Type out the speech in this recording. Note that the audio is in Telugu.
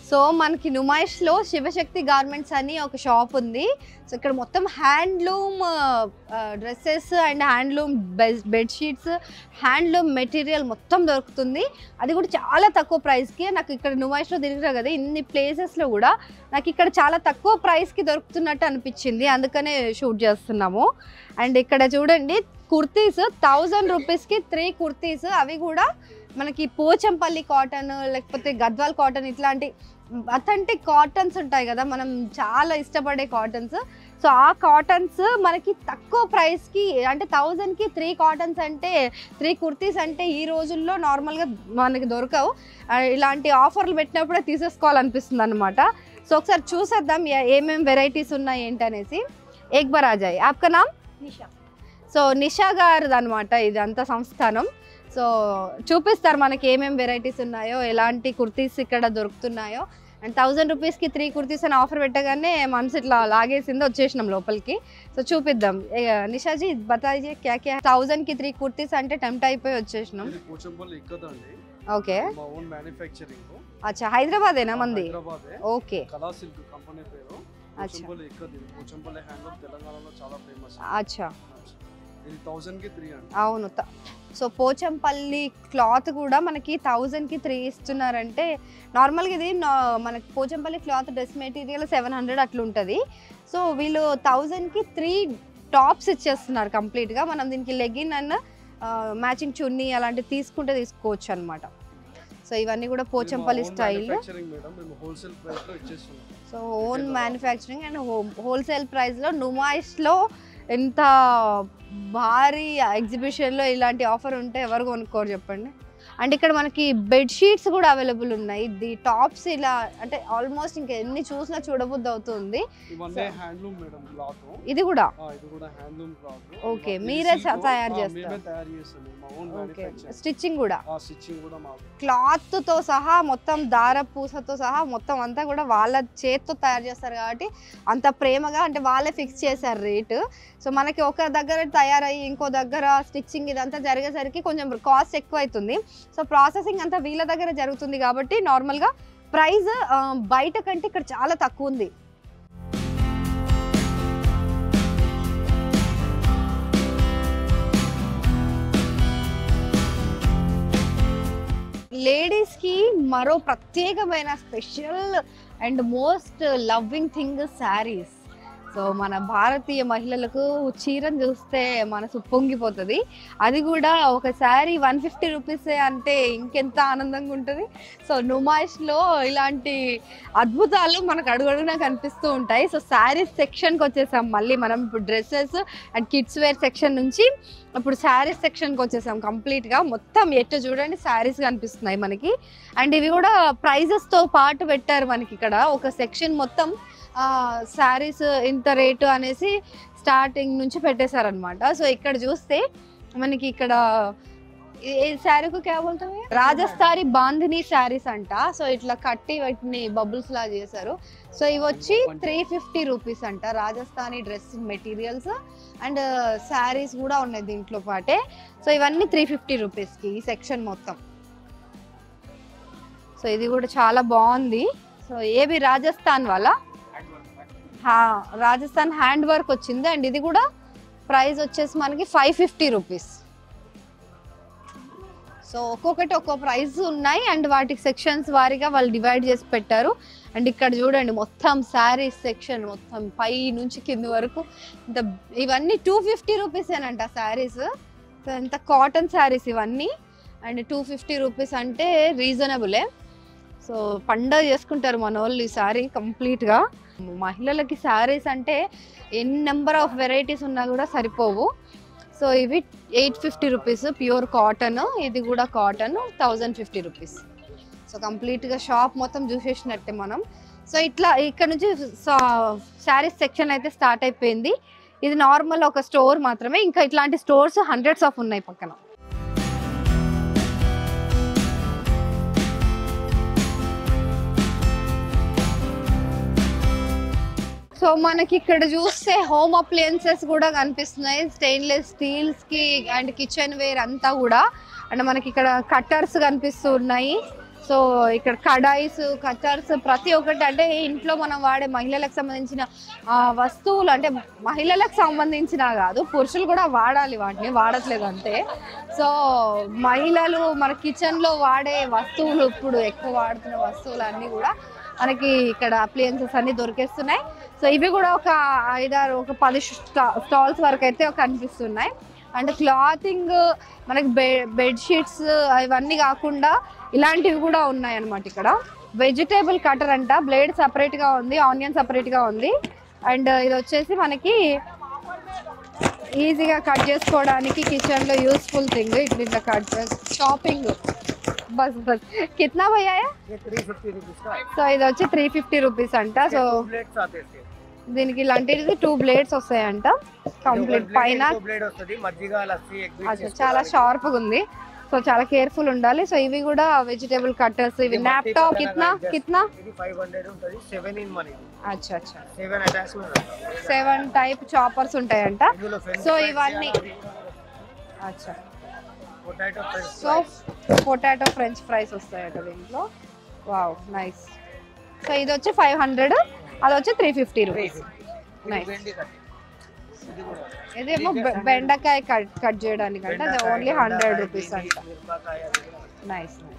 సో మనకి నుమాయిష్లో శివశక్తి గార్మెంట్స్ అని ఒక షాప్ ఉంది సో ఇక్కడ మొత్తం handloom dresses and handloom bedsheets handloom material మొత్తం దొరుకుతుంది అది కూడా చాలా తక్కువ ప్రైస్కి నాకు ఇక్కడ నుమాయిష్లో తిరిగిరా కదా ఇన్ని ప్లేసెస్లో కూడా నాకు ఇక్కడ చాలా తక్కువ ప్రైస్కి దొరుకుతున్నట్టు అనిపించింది అందుకనే షూట్ చేస్తున్నాము అండ్ ఇక్కడ చూడండి కుర్తీస్ థౌజండ్ రూపీస్కి త్రీ కుర్తీస్ అవి కూడా మనకి పోచంపల్లి కాటన్ లేకపోతే గద్వాల్ కాటన్ ఇట్లాంటి అథెంటిక్ కాటన్స్ ఉంటాయి కదా మనం చాలా ఇష్టపడే కాటన్స్ సో ఆ కాటన్స్ మనకి తక్కువ ప్రైస్కి అంటే థౌజండ్కి త్రీ కాటన్స్ అంటే త్రీ కుర్తీస్ అంటే ఈ రోజుల్లో నార్మల్గా మనకి దొరకవు ఆ, ఇలాంటి ఆఫర్లు పెట్టినప్పుడే తీసేసుకోవాలనిపిస్తుంది అనమాట సో ఒకసారి చూసేద్దాం ఏ- ఏమేం వెరైటీస్ ఉన్నాయి ఏంటనేసి ఏక్ బార్ ఆజాయ్ ఆప్కా నామ్ నిషా సో నిషా గారిది అనమాట ఇదంతా సంస్థానం సో చూపిస్తారు మనకి ఏమేం వెరైటీస్ ఉన్నాయో ఎలాంటి కుర్తీస్ ఇక్కడ దొరుకుతున్నాయో అండ్ థౌజండ్ రూపీస్కి త్రీ కుర్తీస్ అని ఆఫర్ పెట్టగానే మనసు ఇట్లా లాగేసింది వచ్చేసినాం లోపలికి సో చూపిద్దాం ఏ, నిషాజీ బతాయి క్యా క్యా థౌజండ్కి త్రీ కుర్తీస్ అంటే టెంప్ట్ అయిపోయి వచ్చేసినాం ఇది పోచంపల్లి ఇక్కదండి ఓకే మా ఓన్ మ్యానుఫ్యాక్చరింగ్ అచ్చా హైదరాబాదేనా మంది హైదరాబాదే ఓకే కళా సిల్క్ కంపెనీ పేరు అచ్చా. పోచంపల్లి ఇక్కది ఇది పోచంపల్లి హ్యాండ్లూమ్ తెలంగాణలో చాలా ఫేమస్ అచ్చా ఇది థౌసండ్ కి త్రీ అండి అవును త- సో పోచంపల్లి క్లాత్ కూడా మనకి థౌజండ్కి త్రీ ఇస్తున్నారంటే నార్మల్గా ఇది నా- మనకి Pochampally cloth dress material seven hundred అట్లా ఉంటుంది సో వీళ్ళు థౌజండ్కి త్రీ టాప్స్ ఇచ్చేస్తున్నారు కంప్లీట్గా మనం దీనికి లెగిన్ అండ్ మ్యాచింగ్ చున్నీ అలాంటివి తీసుకుంటే తీసుకోవచ్చు అనమాట సో ఇవన్నీ కూడా పోచంపల్లి స్టైల్ మ్యానుఫ్యాక్చరింగ్ మేడం మేము హోల్సేల్ ప్రైస్ లో ఇచ్చేస్తున్నాం so own manufacturing and wholesale ప్రైస్లో నుమాయిష్లో ఎంత భారీ ఎగ్జిబిషన్లో ఇలాంటి ఆఫర్ ఉంటే ఎవరు కొనుక్కోరు చెప్పండి అండ్ ఇక్కడ మనకి బెడ్షీట్స్ కూడా అవైలబుల్ ఉన్నాయి ది టాప్స్ ఇలా అంటే ఆల్మోస్ట్ ఇంకా ఎన్ని చూసినా చూడబుద్ధి అవుతుంది ఇవన్నీ హ్యాండ్లూమ్ మేడం క్లాత్ ఇది కూడా ఇది కూడా హ్యాండ్లూమ్ క్లాత్ Okay, మీరే స- తయారు చేస్తారు. మేమే తయారు చేస్తాం మా ఓన్ ఓకే మ్యానుఫ్యాక్చరింగ్ స్టిచ్చింగ్ కూడా ఆ స్టిచ్చింగ్ కూడా మాకు క్లాత్తో సహా మొత్తం దార పూసతో సహా మొత్తం అంతా కూడా వాళ్ళ చేత్తో తయారు చేస్తారు కాబట్టి అంత ప్రేమగా అంటే వాళ్ళే ఫిక్స్ చేశారు రేటు సో మనకి ఒక దగ్గర తయారయ్యి ఇంకో దగ్గర స్టిచ్చింగ్ ఇదంతా జరిగేసరికి కొంచెం కాస్ట్ ఎక్కువ అవుతుంది సో ప్రాసెసింగ్ అంతా వీళ్ళ దగ్గర జరుగుతుంది కాబట్టి నార్మల్గా ప్రైస్ బయట కంటే ఇక్కడ చాలా తక్కువ ఉంది లేడీస్కి మరో ప్రత్యేకమైన special and most loving thing saris so మన భారతీయ మహిళలకు చీరను చూస్తే మనసు పొంగిపోతుంది అది కూడా ఒక శారీ వన్ ఫిఫ్టీ రూపీస్ అంటే ఇంకెంత ఆనందంగా ఉంటుంది సో నుమాయిష్లో ఇలాంటి అద్భుతాలు మనకు అడుగడుగునా కనిపిస్తూ ఉంటాయి సో శారీస్ సెక్షన్కి వచ్చేసాం మళ్ళీ మనం ఇప్పుడు dresses and kids wear section నుంచి ఇప్పుడు శారీస్ సెక్షన్కి వచ్చేసాం కంప్లీట్గా మొత్తం ఎటు చూడండి శారీస్ కనిపిస్తున్నాయి మనకి అండ్ ఇవి కూడా ప్రైజెస్తో పాటు పెట్టారు మనకి ఇక్కడ ఒక సెక్షన్ మొత్తం శారీస్ ఇంత రేటు అనేసి స్టార్టింగ్ నుంచి పెట్టేశారనమాట సో ఇక్కడ చూస్తే మనకి ఇక్కడ ఏ శారీకు క్యా బోల్తామే రాజస్థానీ బాంధిని శారీస్ అంట సో ఇట్లా కట్టి వాటిని బబుల్స్ లా చేశారు సో ఇవి వచ్చి త్రీ ఫిఫ్టీ రూపీస్ అంట Rajasthani dress materials and saris కూడా ఉన్నాయి దీంట్లో పాటే సో ఇవన్నీ త్రీ ఫిఫ్టీ రూపీస్కి ఈ సెక్షన్ మొత్తం సో ఇది కూడా చాలా బాగుంది సో ఏవి రాజస్థాన్ వాళ్ళ హా, రాజస్థాన్ హ్యాండ్ వర్క్ వచ్చింది అండ్ ఇది కూడా ప్రైస్ వచ్చేసి మనకి ఫైవ్ ఫిఫ్టీ రూపీస్ సో ఒక్కొక్కటి ఒక్కో ప్రైస్ ఉన్నాయి అండ్ వాటికి సెక్షన్స్ వారీగా వాళ్ళు డివైడ్ చేసి పెట్టారు అండ్ ఇక్కడ చూడండి మొత్తం శారీస్ సెక్షన్ మొత్తం పై నుంచి కింది వరకు ఇంత ఇవన్నీ టూ ఫిఫ్టీ రూపీసేనంట శారీస్ సో ఇంత కాటన్ శారీస్ ఇవన్నీ అండ్ టూ ఫిఫ్టీ రూపీస్ అంటే రీజనబులే సో పండగ చేసుకుంటారు మన వాళ్ళు ఈ శారీ కంప్లీట్గా మహిళలకి శారీస్ అంటే ఎన్ని నెంబర్ ఆఫ్ వెరైటీస్ ఉన్నా కూడా సరిపోవు సో ఇవి eight fifty rupees pure cotton ఇది కూడా cotton thousand fifty rupees so కంప్లీట్గా షాప్ మొత్తం చూసేసినట్టే మనం సో ఇట్లా ఇక్కడ నుంచి శారీస్ సెక్షన్ అయితే స్టార్ట్ అయిపోయింది ఇది నార్మల్ ఒక స్టోర్ మాత్రమే ఇంకా ఇట్లాంటి స్టోర్స్ హండ్రెడ్స్ ఆఫ్ ఉన్నాయి పక్కన సో మనకి ఇక్కడ చూస్తే హోమ్ అప్లయన్సెస్ కూడా కనిపిస్తున్నాయి స్టెయిన్లెస్ స్టీల్స్ కి అండ్ కిచెన్ వేర్ అంతా కూడా అండ్ మనకి ఇక్కడ కట్టర్స్ కనిపిస్తూ ఉన్నాయి సో ఇక్కడ కడాయిస్ కటర్స్ ప్రతి ఒక్కటి అంటే ఇంట్లో మనం వాడే మహిళలకు సంబంధించిన ఆ, వస్తువులు అంటే మహిళలకు సంబంధించిన కాదు పురుషులు కూడా వాడాలి వాటిని వాడట్లేదు అంతే సో మహిళలు మన కిచెన్లో వాడే వస్తువులు ఇప్పుడు ఎక్కువ వాడుతున్న వస్తువులు అన్నీ కూడా మనకి ఇక్కడ అప్లియన్సెస్ అన్ని దొరికేస్తున్నాయి సో ఇవి కూడా ఒక ఐదారు ఒక పది స్టాల్స్ వరకు అయితే కనిపిస్తున్నాయి అండ్ క్లాతింగ్ మనకి బె బెడ్షీట్స్ ఇవన్నీ కాకుండా ఇలాంటివి కూడా ఉన్నాయి అన్నమాట ఇక్కడ వెజిటేబుల్ కటర్ అంట బ్లేడ్ సపరేట్గా ఉంది ఆనియన్ సపరేట్గా ఉంది అండ్ ఇది వచ్చేసి మనకి ఈజీగా కట్ చేసుకోవడానికి కిచెన్లో యూస్ఫుల్ థింగ్ ఇట్లా ఇట్లా కట్ షాపింగ్ బస్ బస్ కిतना భయ్యా ये थ्री फिफ्टी रुपीज का है సో ఇది వచ్చి త్రీ ఫిఫ్టీ రూపీస్ అంట సో ప్లేట్స్ ఆతే थे దీనికి ఇలాంటిది టూ బ్లేడ్స్ వస్తాయంట కంప్లీట్ పైన బ్లేడ్ వస్తుంది మజ్జిగ లస్సీ ఎగ్ అచ్చా చాలా షార్ప్ గా ఉంది సో చాలా కేర్ఫుల్ ఉండాలి సో ఇవి కూడా వెజిటేబుల్ కట్టర్స్ ఇవి ఇది ల్యాప్టాప్ multi కిత్నా colour కిత్నా ఇది ఫైవ్ హండ్రెడ్ ఉంటుంది సెవెన్ ఇన్ మనీ అచ్చా అచ్చా seven attachment seven type choppers ఉంటాయంట ఇందులో సో ఇవన్నీ అచ్చా potato so potato french fries వస్తాయట దీంట్లో వావ్ నైస్ సో ఇది వచ్చి ఫైవ్ హండ్రెడ్ అది వచ్చి త్రీ ఫిఫ్టీ రూపీస్ Nice. ఇది కూడా ఇదేమో బె- బెండకాయ కట్ కట్ చేయడానికి అంటే అది ఓన్లీ హండ్రెడ్ రూపీస్ అంట మిరపకాయ నైస్ నైస్